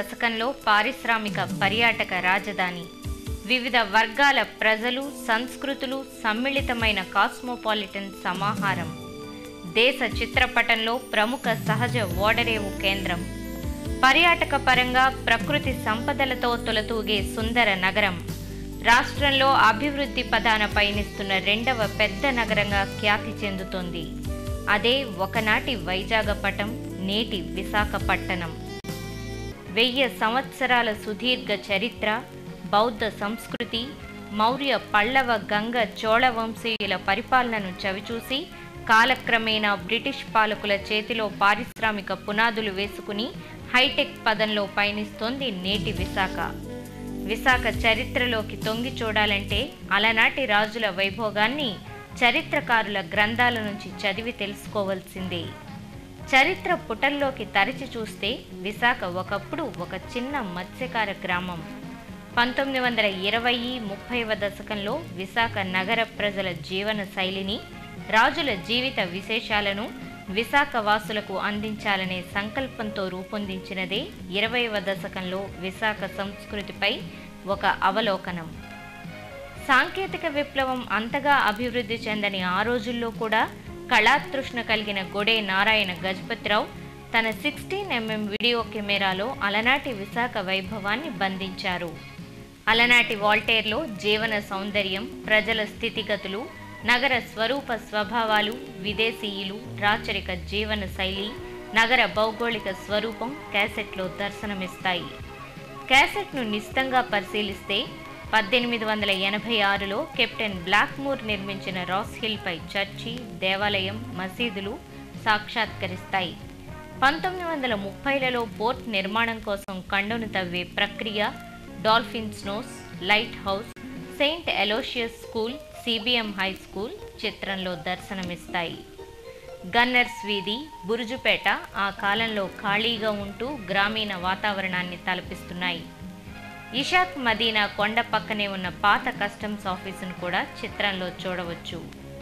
దశకంలో పారిశ్రామిక పర్యాటక రాజధాని వివిధ వర్గాల ప్రజలు సంస్కృతులు సమ్మిళితమైన కాస్మోపాలిటన్ సమాహారం దేశ చిత్రపటంలో ప్రముఖ సహజ ఓడరేవు కేంద్రం పర్యాటక పరంగా ప్రకృతి సంపదలతో తొలతూగే సుందర నగరం రాష్ట్రంలో అభివృద్ధి పదాన పయనిస్తున్న రెండవ పెద్ద నగరంగా ఖ్యాతి చెందుతోంది అదే ఒకనాటి వైజాగపట్నం నేటి విశాఖపట్టణం వెయ్యి సంవత్సరాల సుదీర్ఘ చరిత్ర బౌద్ధ సంస్కృతి మౌర్య పల్లవ గంగ చోళ వంశీయుల పరిపాలనను చవిచూసి కాలక్రమేణా బ్రిటిష్ పాలకుల చేతిలో పారిశ్రామిక పునాదులు వేసుకుని హైటెక్ పదంలో పయనిస్తోంది నేటి విశాఖ విశాఖ చరిత్రలోకి తొంగి చూడాలంటే అలనాటి రాజుల వైభోగాన్ని చరిత్రకారుల గ్రంథాల నుంచి చదివి తెలుసుకోవాల్సిందే చరిత్ర పుటల్లోకి తరచి చూస్తే విశాఖ ఒకప్పుడు ఒక చిన్న మత్స్యకార గ్రామం పంతొమ్మిది వందల ఇరవై ముప్పైవ దశకంలో విశాఖ నగర ప్రజల జీవన శైలిని రాజుల జీవిత విశేషాలను విశాఖ వాసులకు అందించాలనే సంకల్పంతో రూపొందించినదే ఇరవైవ దశకంలో విశాఖ సంస్కృతిపై ఒక అవలోకనం సాంకేతిక విప్లవం అంతగా అభివృద్ధి చెందని ఆ రోజుల్లో కూడా కళాతృష్ణ కలిగిన గొడే నారాయణ గజపతిరావు తన సిక్స్టీన్ ఎంఎం వీడియో కెమెరాలో అలనాటి విశాఖ వైభవాన్ని బంధించారు అలనాటి వాల్టేర్లో జీవన సౌందర్యం ప్రజల స్థితిగతులు నగర స్వరూప స్వభావాలు విదేశీయులు రాచరిక జీవన శైలి నగర భౌగోళిక స్వరూపం క్యాసెట్లో దర్శనమిస్తాయి క్యాసెట్ను నిశితంగా పరిశీలిస్తే పద్దెనిమిది వందల ఎనభై ఆరులో కెప్టెన్ బ్లాక్మూర్ నిర్మించిన రాస్ హిల్పై చర్చి దేవాలయం మసీదులు సాక్షాత్కరిస్తాయి పంతొమ్మిది వందల ముప్పైలలో పోర్ట్ నిర్మాణం కోసం కండును తవ్వే ప్రక్రియ dolphin nose lighthouse saint Aloysius school CBM high school చిత్రంలో దర్శనమిస్తాయి గన్నర్స్ వీధి బురుజుపేట ఆ కాలంలో ఖాళీగా ఉంటూ గ్రామీణ వాతావరణాన్ని తలపిస్తున్నాయి ఇషాక్ మదీనా కొండ పక్కనే ఉన్న పాత కస్టమ్స్ ఆఫీసును కూడా చిత్రంలో చూడవచ్చు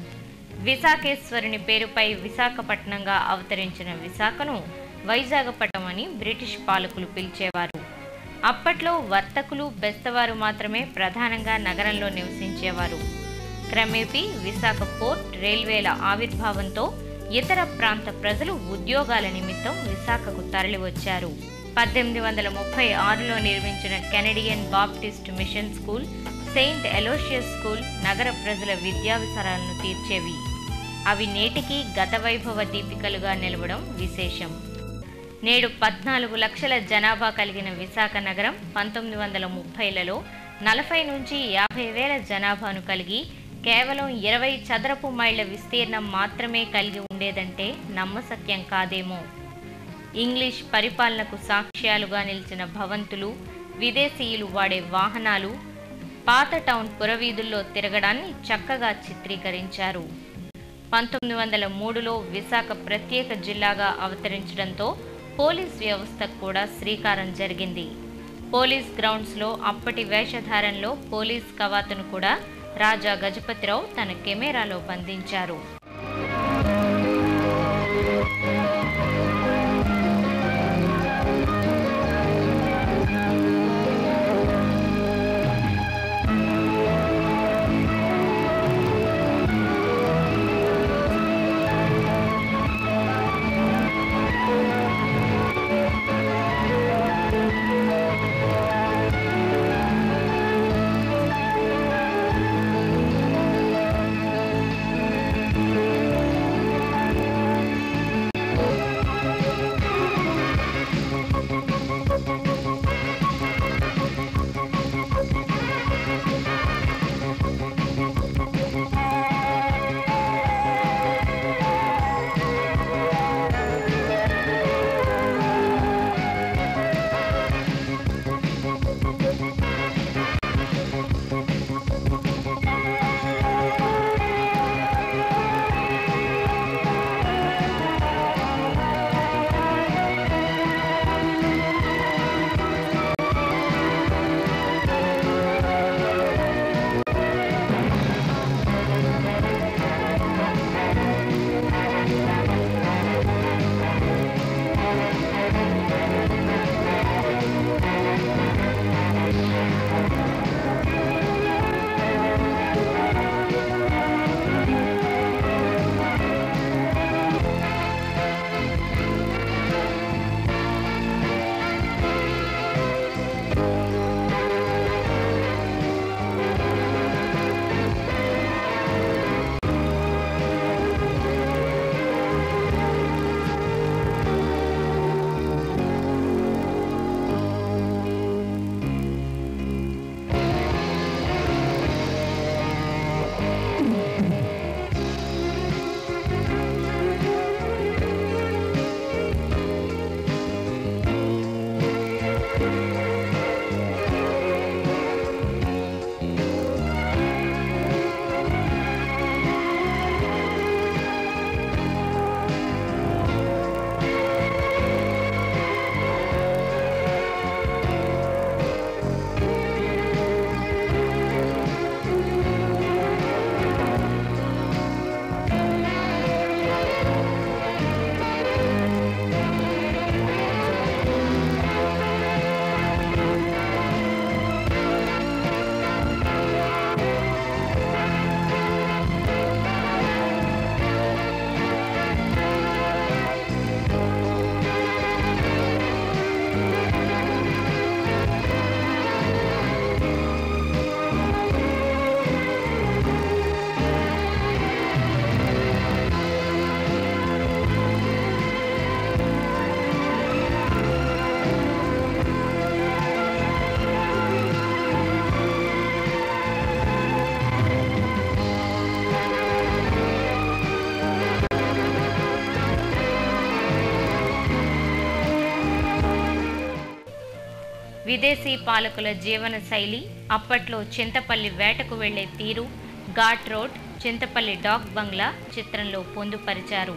విశాఖేశ్వరుని పేరుపై విశాఖపట్నంగా అవతరించిన విశాఖను వైజాగపట్నం అని బ్రిటిష్ పాలకులు పిలిచేవారు అప్పట్లో వర్తకులు బెస్తవారు మాత్రమే ప్రధానంగా నగరంలో నివసించేవారు క్రమేపీ విశాఖ పోర్ట్ రైల్వేల ఆవిర్భావంతో ఇతర ప్రాంత ప్రజలు ఉద్యోగాల నిమిత్తం విశాఖకు తరలివచ్చారు పద్దెనిమిది వందల ముప్పై ఆరులో నిర్మించిన Canadian Baptist mission school saint Aloysius school నగర ప్రజల విద్యావసరాలను తీర్చేవి అవి నేటికి గత వైభవ దీపికలుగా నిలవడం విశేషం నేడు పద్నాలుగు లక్షల జనాభా కలిగిన విశాఖ నగరం పంతొమ్మిది వందల ముప్పైలలో నలభై నుంచి యాభై వేల జనాభాను కలిగి కేవలం ఇరవై చదరపు మైళ్ళ విస్తీర్ణం మాత్రమే కలిగి ఉండేదంటే నమ్మశక్యం కాదేమో ఇంగ్లీష్ పరిపాలనకు సాక్ష్యాలుగా నిలిచిన భవంతులు విదేశీయులు వాడే వాహనాలు పాత టౌన్ పురవీధుల్లో తిరగడాన్ని చక్కగా చిత్రీకరించారు పంతొమ్మిది వందల మూడులో విశాఖ ప్రత్యేక జిల్లాగా అవతరించడంతో పోలీస్ వ్యవస్థకు కూడా శ్రీకారం జరిగింది పోలీస్ గ్రౌండ్స్లో అప్పటి వేషధారణలో పోలీస్ కవాతును కూడా రాజా గజపతిరావు తన కెమెరాలో బంధించారు విదేశీ పాలకుల జీవన శైలి అప్పట్లో చింతపల్లి వేటకు వెళ్లే తీరు ఘాట్ రోడ్ చింతపల్లి డాక్ బంగ్లా చిత్రంలో పొందుపరిచారు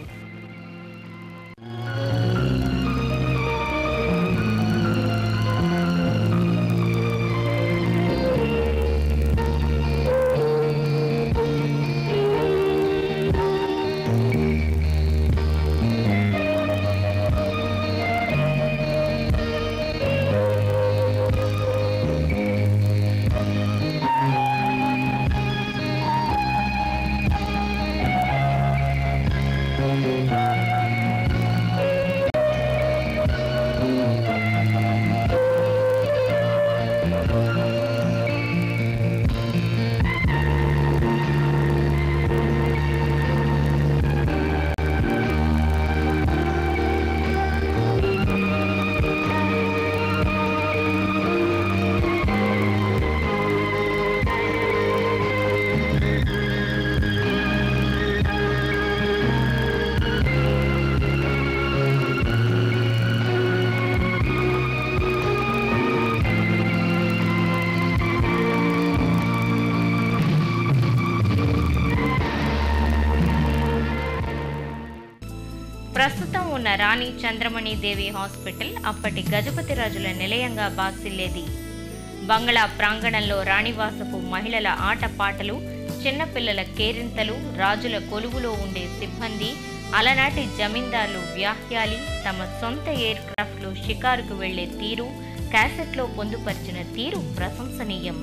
ప్రస్తుతం ఉన్న రాణి చంద్రమణి దేవి హాస్పిటల్ అప్పటి గజపతి రాజుల నిలయంగా బాసిల్లేది బంగ్లా ప్రాంగణంలో రాణివాసపు మహిళల ఆటపాటలు చిన్నపిల్లల కేరింతలు రాజుల కొలువులో ఉండే సిబ్బంది అలనాటి జమీందార్లు వ్యాహ్యాలి తమ సొంత ఎయిర్ క్రాఫ్ట్లో షికారుకు వెళ్లే తీరు క్యాసెట్లో పొందుపరిచిన తీరు ప్రశంసనీయం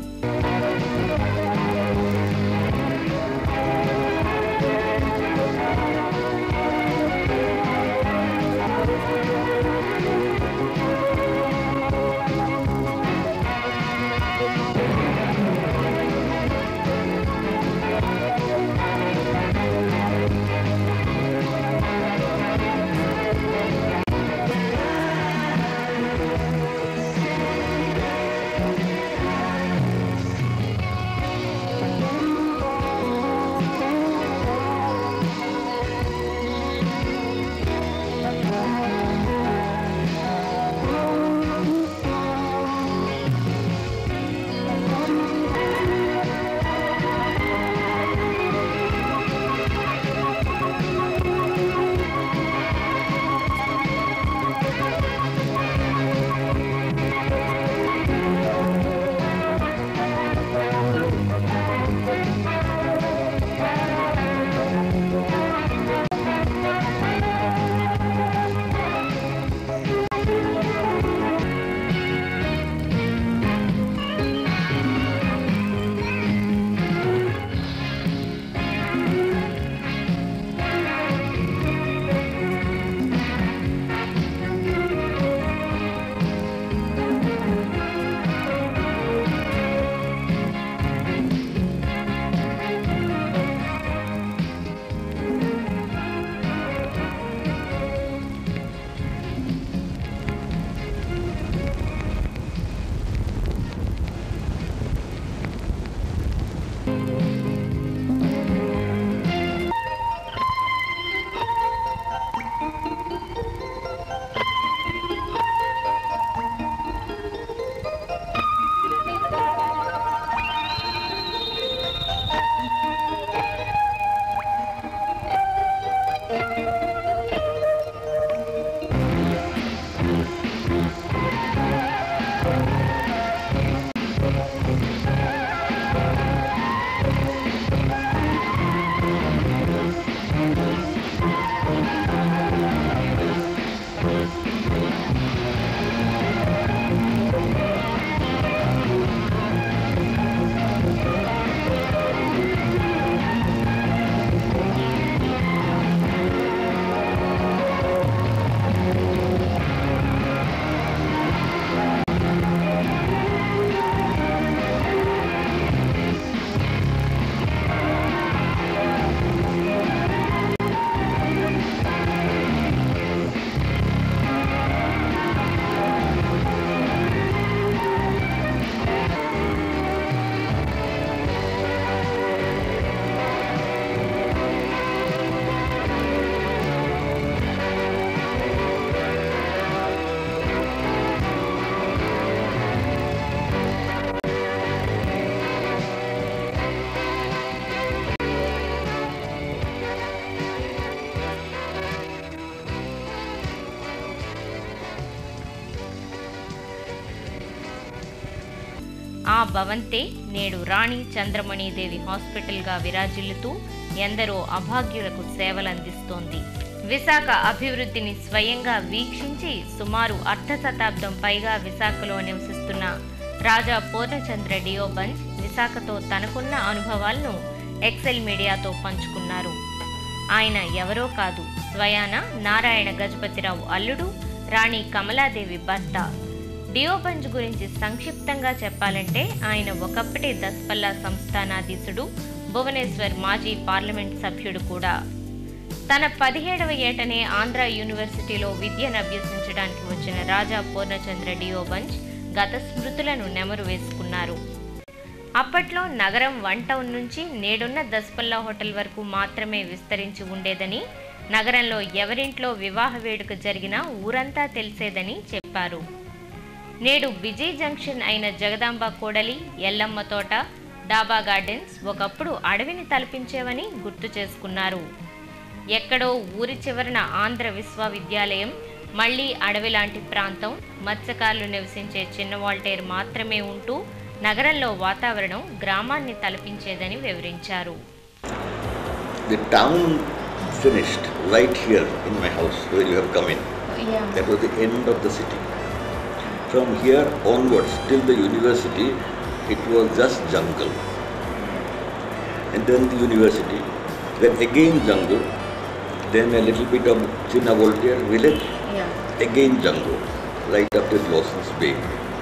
భవంతే నేడు రాణి చంద్రమణిదేవి హాస్పిటల్గా విరాజిల్లుతూ ఎందరో అభాగ్యులకు సేవలందిస్తోంది విశాఖ అభివృద్ధిని స్వయంగా వీక్షించి సుమారు అర్ధ శతాబ్దం పైగా విశాఖలో నివసిస్తున్న రాజా పూర్ణచంద్ర డియోబంజ్ విశాఖతో తనకున్న అనుభవాలను ఎక్సెల్ మీడియాతో పంచుకున్నారు ఆయన ఎవరో కాదు స్వయాన నారాయణ గజపతిరావు అల్లుడు రాణి కమలాదేవి భర్త డియోబంజ్ గురించి సంక్షిప్తంగా చెప్పాలంటే ఆయన ఒకప్పటి దస్పల్లా సంస్థానాధీశుడు భువనేశ్వర్ మాజీ పార్లమెంట్ సభ్యుడు కూడా తన పదిహేడవ ఏటనే ఆంధ్ర యూనివర్సిటీలో విద్యను అభ్యసించడానికి వచ్చిన రాజా పూర్ణచంద్ర డియోబంజ్ గత స్మృతులను నెమరు వేసుకున్నారు అప్పట్లో నగరం వన్ టౌన్ నుంచి నేడున్న దస్పల్లా హోటల్ వరకు మాత్రమే విస్తరించి ఉండేదని నగరంలో ఎవరింట్లో వివాహ వేడుక జరిగినా ఊరంతా తెలిసేదని చెప్పారు నేడు బిజీ జంక్షన్ అయిన జగదాంబ కోడలి ఎల్లమ్మ తోట డాబా గార్డెన్స్ ఒకప్పుడు అడవిని తలపించేవని గుర్తు చేసుకున్నారు ఎక్కడో ఊరి చివరన ఆంధ్ర విశ్వవిద్యాలయం మళ్ళీ అడవి లాంటి ప్రాంతం మత్స్యకారులు నివసించే చిన్న వాల్టేర్ మాత్రమే ఉంటూ నగరంలో వాతావరణం గ్రామాన్ని తలపించేదని వివరించారు The town finished right here in my house where you have come in. Yeah. That was the end of the city. From here onwards till the university, it was just jungle. And then the university, then again jungle, then a little bit of China Voltaire village, Yeah. again jungle, right up till Lawson's Bay.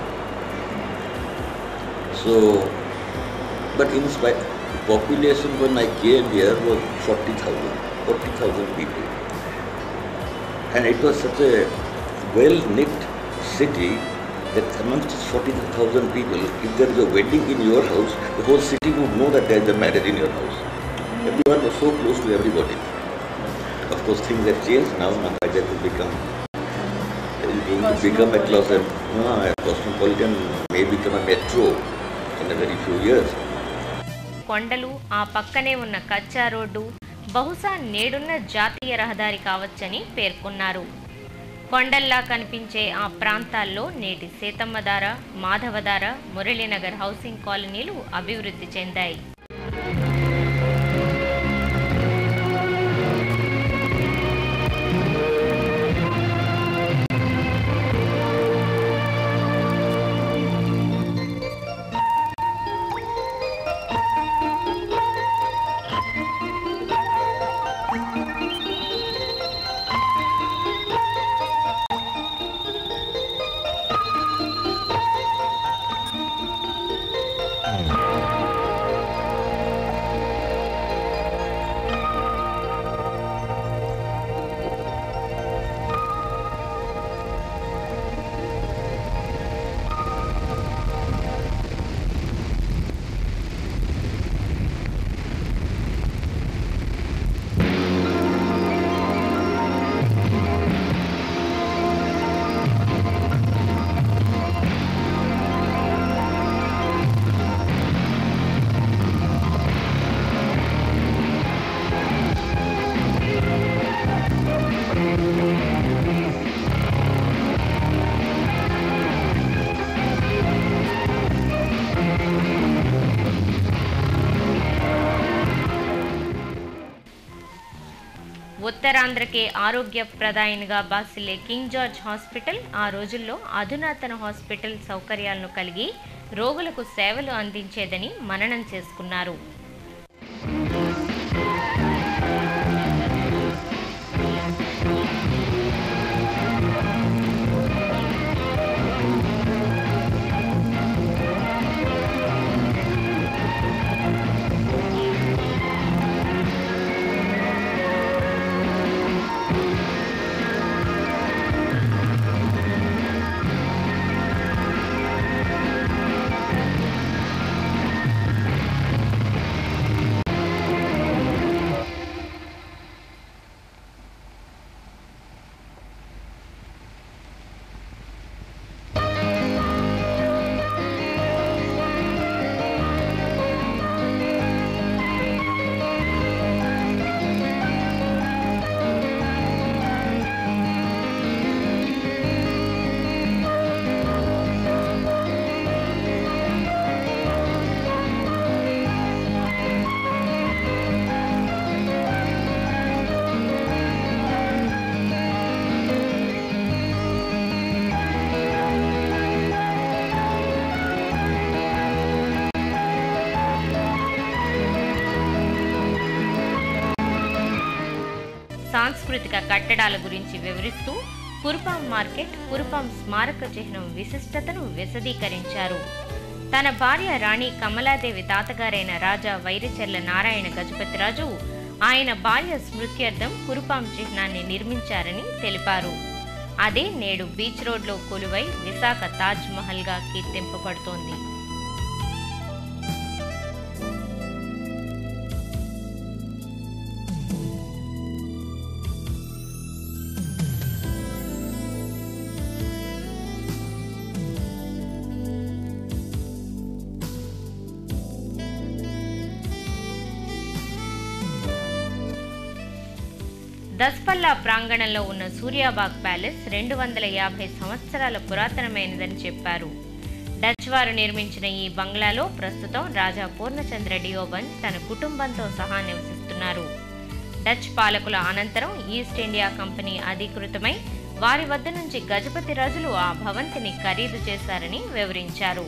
So, but in spite, population when I came here was 40,000, 40,000 people. And it was such a well-knit city that amongst these 40,000 people, if there is a wedding in your house, the whole city would know that there is a marriage in your house. Everyone was so close to everybody. Of course, things have changed now. Now that will become is going to become a closet, no, a cosmopolitan, may become a metro in a very few years. కొండలు ఆ పక్కనే ఉన్న కచ్చా road బహుశా నేడున్న జాతీయ రహదారి కావచ్చని పేర్కొన్నారు కొండల్లా కనిపించే ఆ ప్రాంతాల్లో నేటి సీతమ్మధార మాధవధార మురళీనగర్ హౌసింగ్ కాలనీలు అభివృద్ధి చెందాయి ఉత్తరాంధ్రకే ఆరోగ్య ప్రదాయనిగా బాసిల్లే కింగ్ జార్జ్ హాస్పిటల్ ఆ రోజుల్లో అధునాతన హాస్పిటల్ సౌకర్యాలను కలిగి రోగులకు సేవలు అందించేదని మననం చేసుకున్నారు సాంస్కృతిక కట్టడాల గురించి వివరిస్తూ కురుపాం మార్కెట్ కురుపాం స్మారక చిహ్నం విశిష్టతను విశదీకరించారు తన భార్య రాణి కమలాదేవి తాతగారైన రాజా వైరిచెర్ల నారాయణ గజపతిరాజు ఆయన బాల్య స్మృత్యర్థం కురుపాం చిహ్నాన్ని నిర్మించారని తెలిపారు అదే నేడు బీచ్ రోడ్లో కొలువై విశాఖ తాజ్ మహల్గా కీర్తింపబడుతోంది దస్పల్లా ప్రాంగణంలో ఉన్న సూర్యాబాగ్ ప్యాలెస్ రెండు వందల యాభై సంవత్సరాల పురాతనమైనదని చెప్పారు డచ్ వారు నిర్మించిన ఈ బంగ్లాలో ప్రస్తుతం రాజా పూర్ణచంద్ర డియోబన్ తన కుటుంబంతో సహా నివసిస్తున్నారు డచ్ పాలకుల అనంతరం ఈస్ట్ ఇండియా కంపెనీ అధికృతమై వారి వద్ద నుంచి గజపతి రాజులు ఆ భవంతిని ఖరీదు చేశారని వివరించారు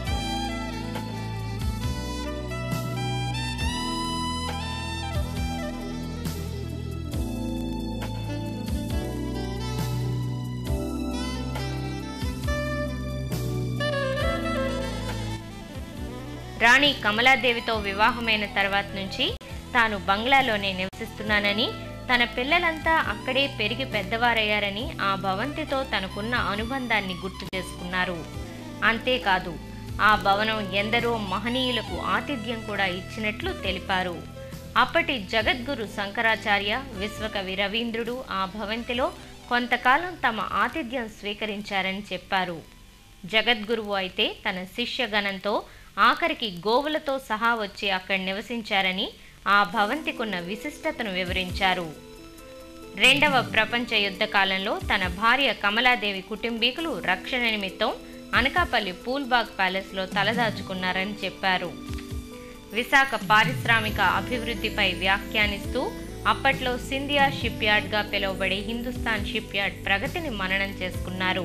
రాణి కమలాదేవితో వివాహమైన తర్వాత నుంచి తాను బంగ్లాలోనే నివసిస్తున్నానని తన పిల్లలంతా అక్కడే పెరిగి పెద్దవారయ్యారని ఆ భవంతితో తనకున్న అనుబంధాన్ని గుర్తు చేసుకున్నారు అంతేకాదు ఆ భవనం ఎందరో మహనీయులకు ఆతిథ్యం కూడా ఇచ్చినట్లు తెలిపారు అప్పటి జగద్గురు శంకరాచార్య విశ్వకవి రవీంద్రుడు ఆ భవంతిలో కొంతకాలం తమ ఆతిథ్యం స్వీకరించారని చెప్పారు జగద్గురువు అయితే తన శిష్యగణంతో ఆఖరికి గోవులతో సహా వచ్చి అక్కడ నివసించారని ఆ భవంతికున్న విశిష్టతను వివరించారు రెండవ ప్రపంచ యుద్ధ కాలంలో తన భార్య కమలాదేవి కుటుంబీకులు రక్షణ నిమిత్తం అనకాపల్లి పూల్బాగ్ ప్యాలెస్లో తలదాచుకున్నారని చెప్పారు విశాఖ పారిశ్రామిక అభివృద్ధిపై వ్యాఖ్యానిస్తూ అప్పట్లో సింధియా షిప్ యార్డ్గా పిలువబడే హిందుస్థాన్ షిప్ యార్డ్ ప్రగతిని మననం చేసుకున్నారు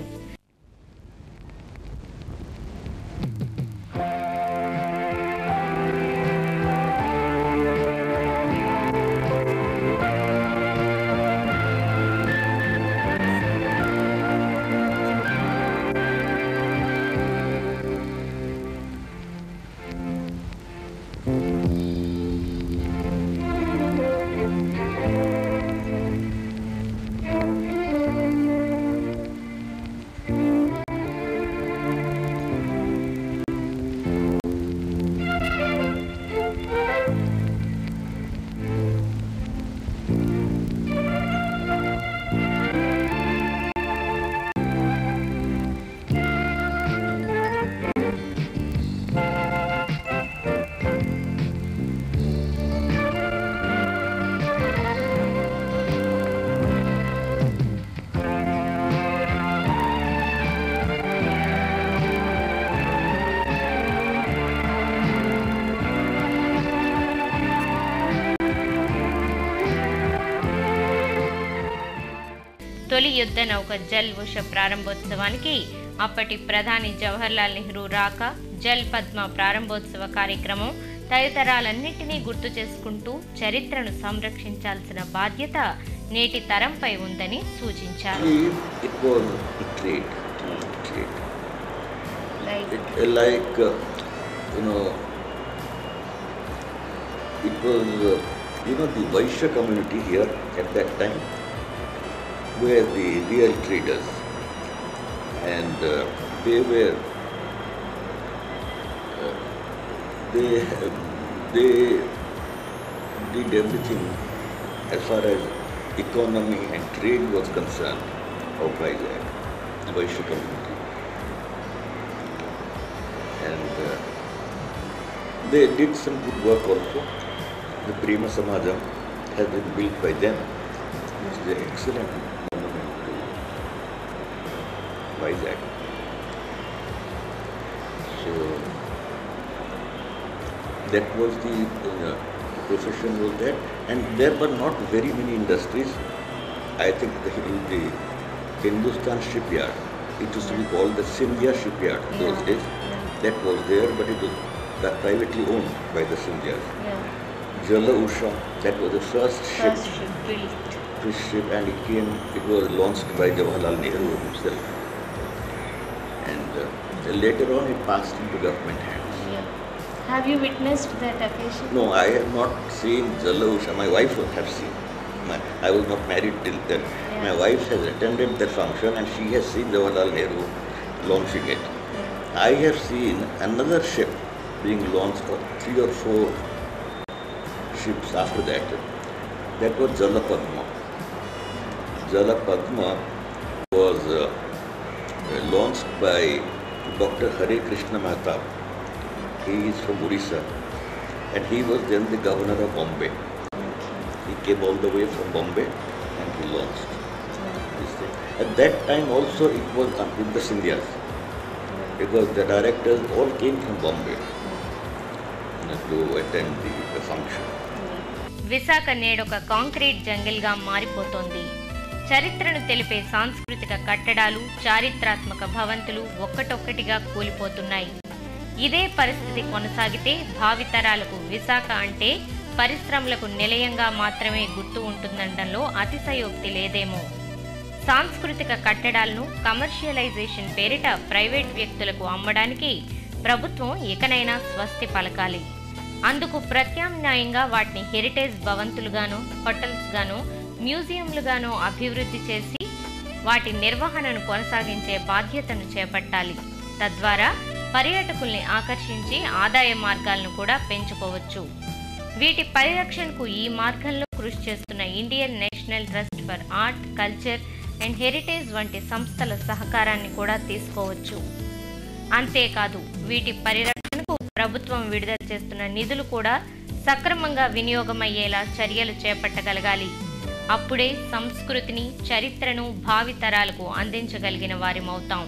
తొలి యుద్ధ నౌక జల్ ఉష ప్రారంభోత్సవానికి అప్పటి ప్రధాని జవహర్లాల్ నెహ్రూ రాక జల్ పద్మ ప్రారంభోత్సవ కార్యక్రమం తదితరాలన్నింటినీ గుర్తు చేసుకుంటూ చరిత్రను సంరక్షించాల్సిన బాధ్యత నేటి తరంపై ఉందని సూచించారు Actually, it was a trade. trade. It, uh, like, uh, you know, it was, uh, you know, the Vaishya community here at that time were the real traders. And uh, they were, uh, they, they did everything as far as economy and trade was concerned of Vizag, the Vaishya community. And uh, they did some good work also. The Prema Samajam has been built by them. It's an excellent monument to Vizag. So that was the uh, profession was there, and there were not very many industries. I think the, the Hindustan shipyard, it used to be called the Sindhya shipyard those Yeah. days. That was there, but it was pri- privately owned by the Sindhyas. Jala Usha, that was the first ship built cruise ship and it came, it was launched by Jawaharlal Nehru himself. And uh, later on it passed into government hands. Yeah. Have you witnessed that occasion? No, I have not seen Jalusha. My wife would have seen. My, I was not married till then. My Yeah. wife has attended that function and she has seen Jawaharlal Nehru launching it. Yeah. I have seen another ship being launched, or three or four ships after that. That was Jalapadma. Jalapadma was uh, uh, launched by Dr. Hare Krishna Mahatab. He is from Orissa and he was then the governor of Bombay. He came all the way from Bombay and he launched this thing. At that time also it was uh, with the Sindhyas because the directors all came from Bombay you know, to attend the, the function. Visakha నేడొక concrete జంగిల్గా మారిపోతోంది చరిత్రను తెలిపే సాంస్కృతిక కట్టడాలు చారిత్రాత్మక భవంతులు ఒక్కటొక్కటిగా కూలిపోతున్నాయి ఇదే పరిస్థితి కొనసాగితే భావితరాలకు విశాఖ అంటే పరిశ్రమలకు నిలయంగా మాత్రమే గుర్తు ఉంటుందనడంలో అతిశయోక్తి లేదేమో సాంస్కృతిక కట్టడాలను కమర్షియలైజేషన్ పేరిట ప్రైవేట్ వ్యక్తులకు అమ్మడానికి ప్రభుత్వం ఇకనైనా స్వస్తి పలకాలి అందుకు ప్రత్యామ్నాయంగా వాటిని హెరిటేజ్ భవంతులుగాను హోటల్స్గాను మ్యూజియంలుగాను అభివృద్ధి చేసి వాటి నిర్వహణను కొనసాగించే బాధ్యతను చేపట్టాలి తద్వారా పర్యాటకుల్ని ఆకర్షించి ఆదాయ మార్గాలను కూడా పెంచుకోవచ్చు వీటి పరిరక్షణకు ఈ మార్గంలో కృషి చేస్తున్న Indian National Trust for Art Culture and Heritage వంటి సంస్థల సహకారాన్ని కూడా తీసుకోవచ్చు అంతేకాదు వీటి పరిరక్షణకు ప్రభుత్వం విడుదల చేస్తున్న నిధులు కూడా సక్రమంగా వినియోగమయ్యేలా చర్యలు చేపట్టగలగాలి అప్పుడే సంస్కృతిని చరిత్రను భావితరాలకు అందించగలిగిన వారిమవుతాం